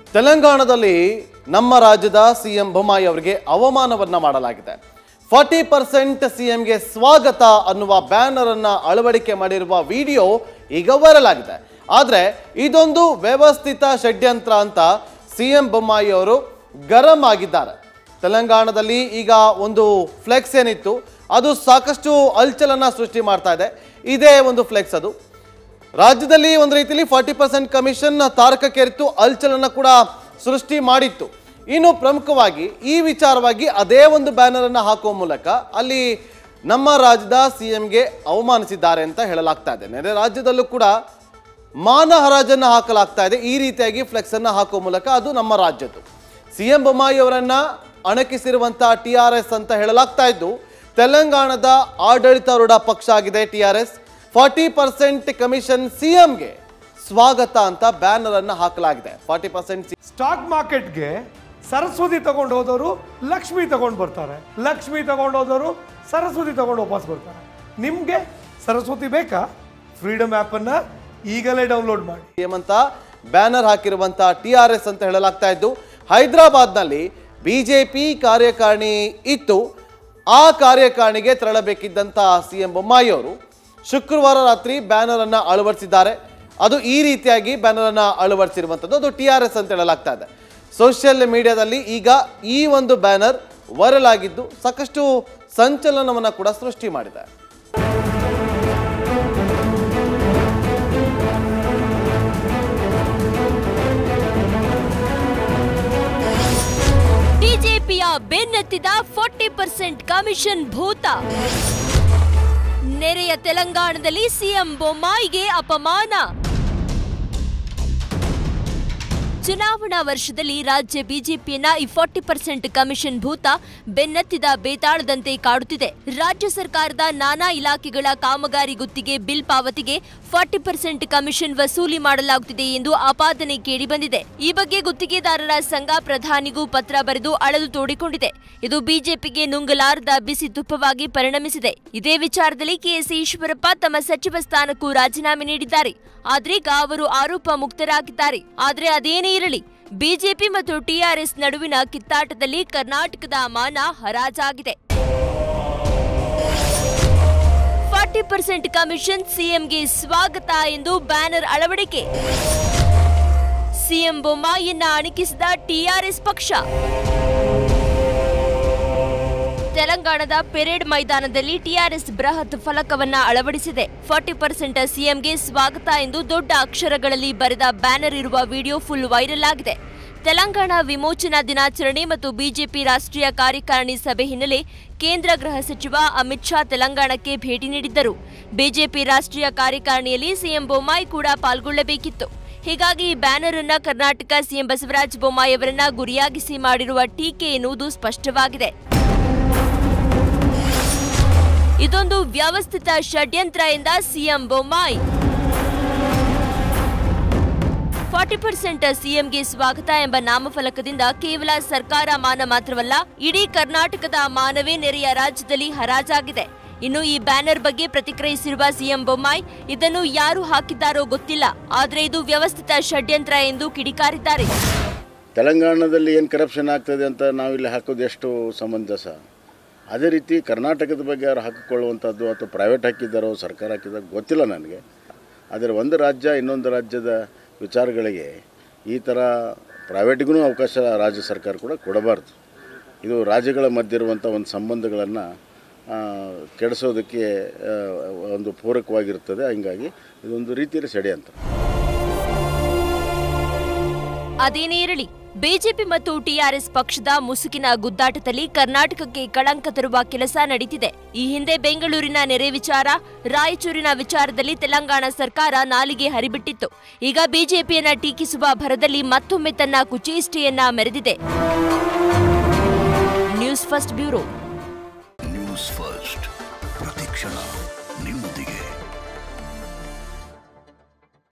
ತೆಲಂಗಾಣದಲ್ಲಿ ನಮ್ಮ ರಾಜ್ಯದ ಸಿಎಂ ಬೊಮ್ಮಾಯಿ ಅವರಿಗೆ ಅವಮಾನವನ್ನ ಮಾಡಲಾಗಿದೆ ಫಾರ್ಟಿ ಪರ್ಸೆಂಟ್ ಸಿಎಂಗೆ ಸ್ವಾಗತ ಅನ್ನುವ ಬ್ಯಾನರ್ ಅನ್ನ ಅಳವಡಿಕೆ ಮಾಡಿರುವ ವಿಡಿಯೋ ಈಗ ವೈರಲ್ ಆಗಿದೆ ಆದ್ರೆ ಇದೊಂದು ವ್ಯವಸ್ಥಿತ ಷಡ್ಯಂತ್ರ ಅಂತ ಸಿಎಂ ಬೊಮ್ಮಾಯಿ ಅವರು ಗರಂ ಆಗಿದ್ದಾರೆ ತೆಲಂಗಾಣದಲ್ಲಿ ಈಗ ಒಂದು ಫ್ಲೆಕ್ಸ್ ಏನಿತ್ತು ಅದು ಸಾಕಷ್ಟು ಅಲ್ಚಲನ್ನ ಸೃಷ್ಟಿ ಮಾಡ್ತಾ ಇದೆ ಇದೇ ಒಂದು ಫ್ಲೆಕ್ಸ್ ಅದು ರಾಜ್ಯದಲ್ಲಿ ಒಂದು ರೀತಿಯಲ್ಲಿ ಫಾರ್ಟಿ ಪರ್ಸೆಂಟ್ ಕಮಿಷನ್ ತಾರಕಕ್ಕೇರಿತ್ತು ಅಲ್ಚಲನ್ನ ಕೂಡ ಸೃಷ್ಟಿ ಮಾಡಿತ್ತು ಇನ್ನು ಪ್ರಮುಖವಾಗಿ ಈ ವಿಚಾರವಾಗಿ ಅದೇ ಒಂದು ಬ್ಯಾನರ್ ಅನ್ನ ಹಾಕುವ ಮೂಲಕ ಅಲ್ಲಿ ನಮ್ಮ ರಾಜ್ಯದ ಸಿಎಂಗೆ ಅವಮಾನಿಸಿದ್ದಾರೆ ಅಂತ ಹೇಳಲಾಗ್ತಾ ಇದೆ ನೆರೆ ರಾಜ್ಯದಲ್ಲೂ ಕೂಡ ಮಾನ ಹರಾಜನ್ನ ಹಾಕಲಾಗ್ತಾ ಇದೆ ಈ ರೀತಿಯಾಗಿ ಫ್ಲೆಕ್ಸ್ ಅನ್ನ ಹಾಕುವ ಮೂಲಕ ಅದು ನಮ್ಮ ರಾಜ್ಯದ್ದು ಸಿಎಂ ಬೊಮ್ಮಾಯಿ ಅವರನ್ನ ಅಣಕಿಸಿರುವಂತಹ ಟಿ ಆರ್ ಎಸ್ ಅಂತ ಹೇಳಲಾಗ್ತಾ ಇದ್ದು ತೆಲಂಗಾಣದ ಆಡಳಿತಾರೂಢ ಪಕ್ಷ ಆಗಿದೆ T R S forty percent commission ಸಿಎಂಗೆ ಸ್ವಾಗತ ಅಂತ ಬ್ಯಾನರ್ ಅನ್ನ ಹಾಕಲಾಗಿದೆ ಫಾರ್ಟಿ ಪರ್ಸೆಂಟ್ ಸ್ಟಾಕ್ ಮಾರ್ಕೆಟ್ಗೆ ಸರಸ್ವತಿ ತಗೊಂಡು ಹೋದವರು ಲಕ್ಷ್ಮಿ ತಗೊಂಡು ಬರ್ತಾರೆ ಲಕ್ಷ್ಮಿ ತಗೊಂಡು ಹೋದವರು ಸರಸ್ವತಿ ತಗೊಂಡು ವಾಪಸ್ ಬರ್ತಾರೆ ನಿಮಗೆ ಸರಸ್ವತಿ ಬೇಕಾ ಫ್ರೀಡಮ್ ಆ್ಯಪನ್ನು ಈಗಲೇ ಡೌನ್ಲೋಡ್ ಮಾಡಿ ಸಿಎಂ ಅಂತ ಬ್ಯಾನರ್ ಹಾಕಿರುವಂತ ಟಿ ಆರ್ ಎಸ್ ಅಂತ ಹೇಳಲಾಗ್ತಾ ಇದ್ದು ಹೈದರಾಬಾದ್ನಲ್ಲಿ ಬಿಜೆಪಿ ಕಾರ್ಯಕಾರಿಣಿ ಇತ್ತು ಆ ಕಾರ್ಯಕಾರಿಣಿಗೆ ತೆರಳಬೇಕಿದ್ದಂತ ಸಿಎಂ ಬೊಮ್ಮಾಯಿ ಅವರು ಶುಕ್ರವಾರ ರಾತ್ರಿ ಬ್ಯಾನರ್ ಅನ್ನ ಅಳವಡಿಸಿದ್ದಾರೆ ಅದು ಈ ರೀತಿಯಾಗಿ ಬ್ಯಾನರ್ ಅನ್ನ ಅಳವಡಿಸಿರುವಂಥದ್ದು ಅದು ಟಿ ಆರ್ ಎಸ್ ಅಂತ ಹೇಳಲಾಗ್ತಾ ಇದೆ ಸೋಷಿಯಲ್ ಮೀಡಿಯಾದಲ್ಲಿ ಈಗ ಈ ಒಂದು ಬ್ಯಾನರ್ ವೈರಲ್ ಆಗಿದ್ದು ಸಾಕಷ್ಟು ಸಂಚಲನವನ್ನ ಕೂಡ ಸೃಷ್ಟಿ ಮಾಡಿದೆ ಬಿಜೆಪಿಯ ಬೆನ್ನತ್ತಿದ ಫೋರ್ಟಿ ಪರ್ಸೆಂಟ್ ಕಮಿಷನ್ ಭೂತ ನೆರೆಯ ತೆಲಂಗಾಣದಲ್ಲಿ ಸಿಎಂ ಬೊಮ್ಮಾಯಿಗೆ ಅಪಮಾನ ಚುನಾವಣಾ ವರ್ಷದಲ್ಲಿ ರಾಜ್ಯ ಬಿಜೆಪಿಯನ್ನ ಈ ಫಾರ್ಟಿ ಪರ್ಸೆಂಟ್ ಕಮಿಷನ್ ಭೂತ ಬೆನ್ನತ್ತಿದ ಬೇತಾಳದಂತೆ ಕಾಡುತ್ತಿದೆ ರಾಜ್ಯ ಸರ್ಕಾರದ ನಾನಾ ಇಲಾಖೆಗಳ ಕಾಮಗಾರಿ ಗುತ್ತಿಗೆ ಬಿಲ್ ಪಾವತಿಗೆ ಫಾರ್ಟಿ ಪರ್ಸೆಂಟ್ ಕಮಿಷನ್ ವಸೂಲಿ ಮಾಡಲಾಗುತ್ತಿದೆ ಎಂದು ಆಪಾದನೆ ಕೇಳಿಬಂದಿದೆ ಈ ಬಗ್ಗೆ ಗುತ್ತಿಗೆದಾರರ ಸಂಘ ಪ್ರಧಾನಿಗೂ ಪತ್ರ ಬರೆದು ಅಳಲು ತೋಡಿಕೊಂಡಿದೆ ಇದು ಬಿಜೆಪಿಗೆ ನುಂಗಲಾರದ ಬಿಸಿ ತುಪ್ಪವಾಗಿ ಪರಿಣಮಿಸಿದೆ ಇದೇ ವಿಚಾರದಲ್ಲಿ ಕೆಎಸ್ ಈಶ್ವರಪ್ಪ ತಮ್ಮ ಸಚಿವ ಸ್ಥಾನಕ್ಕೂ ರಾಜೀನಾಮೆ ನೀಡಿದ್ದಾರೆ ಆದ್ರೀಗ ಅವರು ಆರೋಪ ಮುಕ್ತರಾಗಿದ್ದಾರೆ ಆದ್ರೆ ಅದೇನೇ ಇರಲಿ ಬಿಜೆಪಿ ಮತ್ತು ಟಿಆರ್ಎಸ್ ನಡುವಿನ ಕಿತ್ತಾಟದಲ್ಲಿ ಕರ್ನಾಟಕದ ಮಾನ ಹರಾಜಾಗಿದೆ ಫಾರ್ಟಿ ಪರ್ಸೆಂಟ್ ಕಮಿಷನ್ ಸಿಎಂಗೆ ಸ್ವಾಗತ ಎಂದು ಬ್ಯಾನರ್ ಅಳವಡಿಕೆ ಸಿಎಂ ಬೊಮ್ಮಾಯಿಯನ್ನ ಅಣಕಿಸಿದ ಟಿಆರ್ಎಸ್ ಪಕ್ಷ ತೆಲಂಗಾಣದ ಪೆರೇಡ್ ಮೈದಾನದಲ್ಲಿ ಟಿಆರ್ಎಸ್ ಬೃಹತ್ ಫಲಕವನ್ನ ಅಳವಡಿಸಿದೆ ಫಾರ್ಟಿ ಪರ್ಸೆಂಟ್ ಸಿಎಂಗೆ ಸ್ವಾಗತ ಎಂದು ದೊಡ್ಡ ಅಕ್ಷರಗಳಲ್ಲಿ ಬರೆದ ಬ್ಯಾನರ್ ಇರುವ ವಿಡಿಯೋ ಫುಲ್ ವೈರಲ್ ಆಗಿದೆ ತೆಲಂಗಾಣ ವಿಮೋಚನಾ ದಿನಾಚರಣೆ ಮತ್ತು ಬಿಜೆಪಿ ರಾಷ್ಟ್ರೀಯ ಕಾರ್ಯಕಾರಿಣಿ ಸಭೆ ಹಿನ್ನೆಲೆ ಕೇಂದ್ರ ಗೃಹ ಸಚಿವ ಅಮಿತ್ ಶಾ ತೆಲಂಗಾಣಕ್ಕೆ ಭೇಟಿ ನೀಡಿದ್ದರು ಬಿಜೆಪಿ ರಾಷ್ಟ್ರೀಯ ಕಾರ್ಯಕಾರಿಣಿಯಲ್ಲಿ ಸಿಎಂ ಬೊಮ್ಮಾಯಿ ಕೂಡ ಪಾಲ್ಗೊಳ್ಳಬೇಕಿತ್ತು ಹೀಗಾಗಿ ಈ ಬ್ಯಾನರ್ ಅನ್ನ ಕರ್ನಾಟಕ ಸಿಎಂ ಬಸವರಾಜ ಬೊಮ್ಮಾಯಿ ಅವರನ್ನ ಗುರಿಯಾಗಿಸಿ ಮಾಡಿರುವ ಟೀಕೆ ಎನ್ನುವುದು ಸ್ಪಷ್ಟವಾಗಿದೆ ಇದೊಂದು ವ್ಯವಸ್ಥಿತ ಷಡ್ಯಂತ್ರ ಎಂದ ಸಿಎಂ ಬೊಮ್ಮಾಯಿ ಫಾರ್ಟಿ ಪರ್ಸೆಂಟ್ ಸಿಎಂಗೆ ಸ್ವಾಗತ ಎಂಬ ನಾಮಫಲಕದಿಂದ ಕೇವಲ ಸರ್ಕಾರ ಮಾನ ಮಾತ್ರವಲ್ಲ ಇಡೀ ಕರ್ನಾಟಕದ ಮಾನವೇ ನೆರೆಯ ರಾಜ್ಯದಲ್ಲಿ ಹರಾಜಾಗಿದೆ ಇನ್ನು ಈ ಬ್ಯಾನರ್ ಬಗ್ಗೆ ಪ್ರತಿಕ್ರಿಯಿಸಿರುವ ಸಿಎಂ ಬೊಮ್ಮಾಯಿ ಇದನ್ನು ಯಾರು ಹಾಕಿದ್ದಾರೋ ಗೊತ್ತಿಲ್ಲ ಆದರೆ ಇದು ವ್ಯವಸ್ಥಿತ ಷಡ್ಯಂತ್ರ ಎಂದು ಕಿಡಿಕಾರಿದ್ದಾರೆ ತೆಲಂಗಾಣದಲ್ಲಿ ಏನು ಕರಪ್ಷನ್ ಆಗ್ತದೆ ಅಂತ ನಾವಿಲ್ಲಿ ಹಾಕೋದು ಎಷ್ಟು ಸಮಂಜಸ ಅದೇ ರೀತಿ ಕರ್ನಾಟಕದ ಬಗ್ಗೆ ಯಾರು ಹಾಕಿಕೊಳ್ಳುವಂಥದ್ದು ಅಥವಾ ಪ್ರೈವೇಟ್ ಹಾಕಿದ್ದಾರೋ ಸರ್ಕಾರ ಹಾಕಿದ್ದಾರೋ ಗೊತ್ತಿಲ್ಲ ನನಗೆ ಆದರೆ ಒಂದು ರಾಜ್ಯ ಇನ್ನೊಂದು ರಾಜ್ಯದ ವಿಚಾರಗಳಿಗೆ ಈ ಥರ ಪ್ರೈವೇಟ್ಗೂ ಅವಕಾಶ ರಾಜ್ಯ ಸರ್ಕಾರ ಕೂಡ ಕೊಡಬಾರ್ದು ಇದು ರಾಜ್ಯಗಳ ಮಧ್ಯೆ ಇರುವಂಥ ಒಂದು ಸಂಬಂಧಗಳನ್ನು ಕೆಡಿಸೋದಕ್ಕೆ ಆ, ಒಂದು ಪೂರಕವಾಗಿರ್ತದೆ ಹೀಗಾಗಿ ಇದೊಂದು ರೀತಿಯಲ್ಲಿ ಷಡ್ಯಂತ್ರ ಅದೇನೇ ಇರಲಿ ಬಿಜೆಪಿ ಮತ್ತು ಟಿಆರ್ಎಸ್ ಪಕ್ಷದ ಮುಸುಕಿನ ಗುದ್ದಾಟದಲ್ಲಿ ಕರ್ನಾಟಕಕ್ಕೆ ಕಳಂಕ ತರುವ ಕೆಲಸ ನಡೀತಿದೆ ಈ ಹಿಂದೆ ಬೆಂಗಳೂರಿನ ನೆರೆ ವಿಚಾರ ರಾಯಚೂರಿನ ವಿಚಾರದಲ್ಲಿ ತೆಲಂಗಾಣ ಸರ್ಕಾರ ನಾಲಿಗೆ ಹರಿಬಿಟ್ಟಿತ್ತು ಈಗ ಬಿಜೆಪಿಯನ್ನ ಟೀಕಿಸುವ ಭರದಲ್ಲಿ ಮತ್ತೊಮ್ಮೆ ತನ್ನ ಕುಚೇಷ್ಟೆಯನ್ನ ಮೆರೆದಿದೆ news first bureau news first ಪ್ರತಿಕ್ಷಣ ನಿಮ್ಮೊಂದಿಗೆ